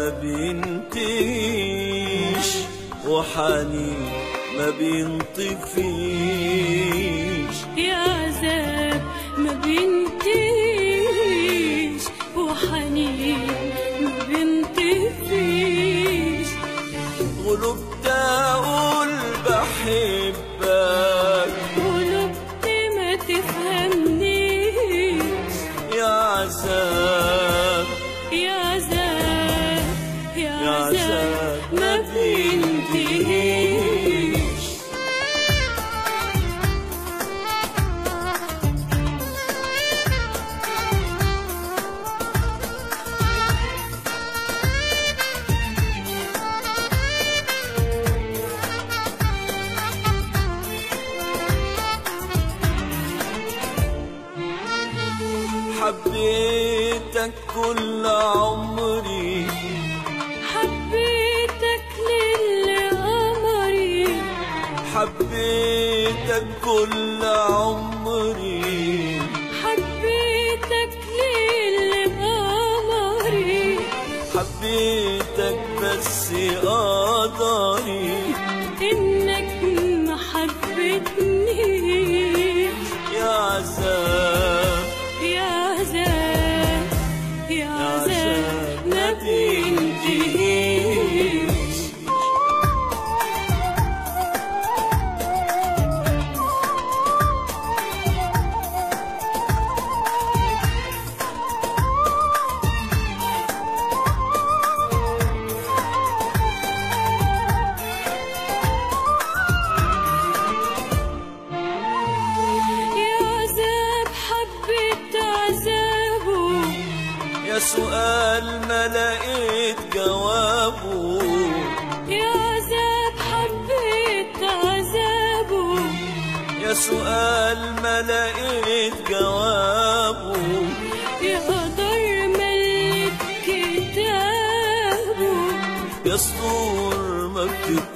ما بينتهيش وحنين ما بينطفيش يا عذاب ما بينتهيش وحنين ما بينطفيش غلبت اقول بحبك قلوبت ما تفهمنيش يا عذاب يا عذاب يا يا عذاب عذاب ما بينتهيش حبيتك كل عمري حبيتك للقمري حبيتك كل عمري حبيتك للقمري حبيتك بس قدري انك ما حبيتنيش يا عذاب يا عذاب يا يا عذاب عذاب ما بينتهيش يا عذاب حبيت عذابه يا سؤال ما لقيت جوابه يا عذاب حبيت عذابه يا سؤال ما لقيت جوابه يا قدر ملك كتابه يا سطور ما بتتكتبش